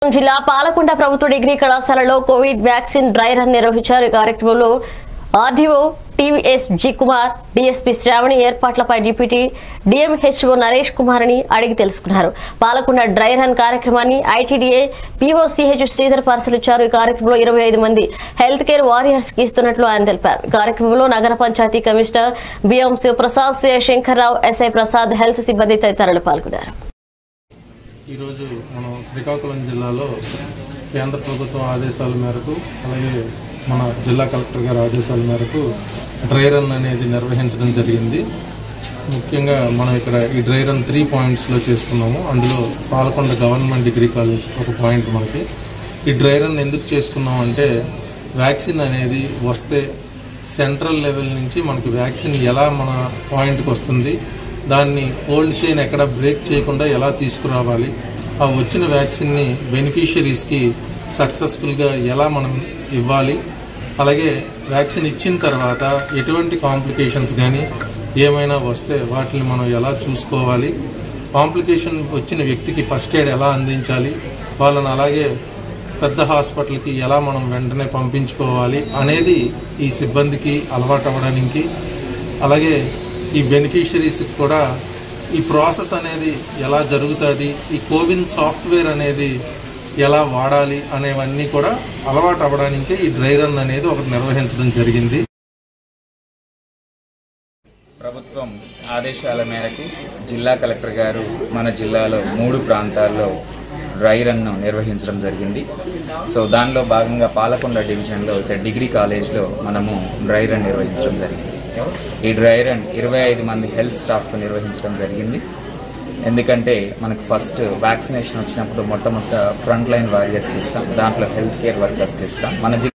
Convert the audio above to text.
జిల్లా పాలకొండ ప్రభుత్వ డిగ్రీ కళాశాలలో కోవిడ్ వ్యాక్సిన్ డ్రై రన్ నిర్వహించారు ఈ కార్యక్రమంలో RDO TVS G Kumar DSP Sravani ఏర్పాట్లపై డిప్యూటీ డిఎంహెచ్ఓ నరేష్ కుమార్ అని అడిగి తెలుసుకున్నారు పాలకొండ డ్రై రన్ కార్యక్రమాన్ని ఐటీడీఏ పీఓసీహెచ్ శ్రీధర్ పరిశీలించారు ఈ కార్యక్రమంలో ఇరవై ఐదు మంది హెల్త్ కేర్ వారియర్స్ కి ఇస్తున్నట్లు ఆయన తెలిపారు ఈ కార్యక్రమంలో నగర panchayat commissioner BM Sivaprasad CI Shankarrao SI Prasad health సిబ్బంది తదితరులు పాల్గొన్నారు ఈరోజు మనం శ్రీకాకుళం జిల్లాలో కేంద్ర ప్రభుత్వం ఆదేశాల మేరకు అలాగే మన జిల్లా కలెక్టర్ గారి ఆదేశాల మేరకు డ్రై రన్ అనేది నిర్వహించడం జరిగింది ముఖ్యంగా మనం ఇక్కడ ఈ డ్రై రన్ త్రీ పాయింట్స్లో చేసుకున్నాము అందులో పాలకొండ గవర్నమెంట్ డిగ్రీ కాలేజ్ ఒక పాయింట్ మనకి ఈ డ్రై రన్ ఎందుకు చేసుకున్నాం అంటే వ్యాక్సిన్ అనేది వస్తే సెంట్రల్ లెవెల్ నుంచి మనకి వ్యాక్సిన్ ఎలా మన పాయింట్కి వస్తుంది దాన్ని కోల్డ్ చైన్ ఎక్కడ బ్రేక్ చేయకుండా ఎలా తీసుకురావాలి ఆ వచ్చిన వ్యాక్సిన్ని బెనిఫిషరీస్కి సక్సెస్ఫుల్గా ఎలా మనం ఇవ్వాలి అలాగే వ్యాక్సిన్ ఇచ్చిన తర్వాత ఎటువంటి కాంప్లికేషన్స్ కానీ ఏమైనా వస్తే వాటిని మనం ఎలా చూసుకోవాలి కాంప్లికేషన్ వచ్చిన వ్యక్తికి ఫస్ట్ ఎయిడ్ ఎలా అందించాలి వాళ్ళని అలాగే పెద్ద హాస్పిటల్కి ఎలా మనం వెంటనే పంపించుకోవాలి అనేది ఈ సిబ్బందికి అలవాటు అవ్వడానికి అలాగే ఈ బెనిఫిషరీస్కి కూడా ఈ ప్రాసెస్ అనేది ఎలా జరుగుతుంది ఈ కోవిన్ సాఫ్ట్వేర్ అనేది ఎలా వాడాలి అనేవన్నీ కూడా అలవాటు అవ్వడానికి ఈ డ్రై రన్ అనేది ఒకటి నిర్వహించడం జరిగింది ప్రభుత్వం ఆదేశాల మేరకు జిల్లా కలెక్టర్ గారు మన జిల్లాలో మూడు ప్రాంతాల్లో డ్రై రన్ను నిర్వహించడం జరిగింది సో దానిలో భాగంగా పాలకొండ డివిజన్లో ఇక్కడ డిగ్రీ కాలేజ్లో మనము డ్రై రన్ నిర్వహించడం జరిగింది ఈ డ్రై రన్ ఇరవై ఐదు మంది హెల్త్ స్టాఫ్తో నిర్వహించడం జరిగింది ఎందుకంటే మనకు ఫస్ట్ వ్యాక్సినేషన్ వచ్చినప్పుడు మొట్టమొదట ఫ్రంట్ లైన్ వారియర్స్కి ఇస్తాం దాంట్లో హెల్త్ కేర్ వర్కర్స్కి ఇస్తాం మన జిల్లా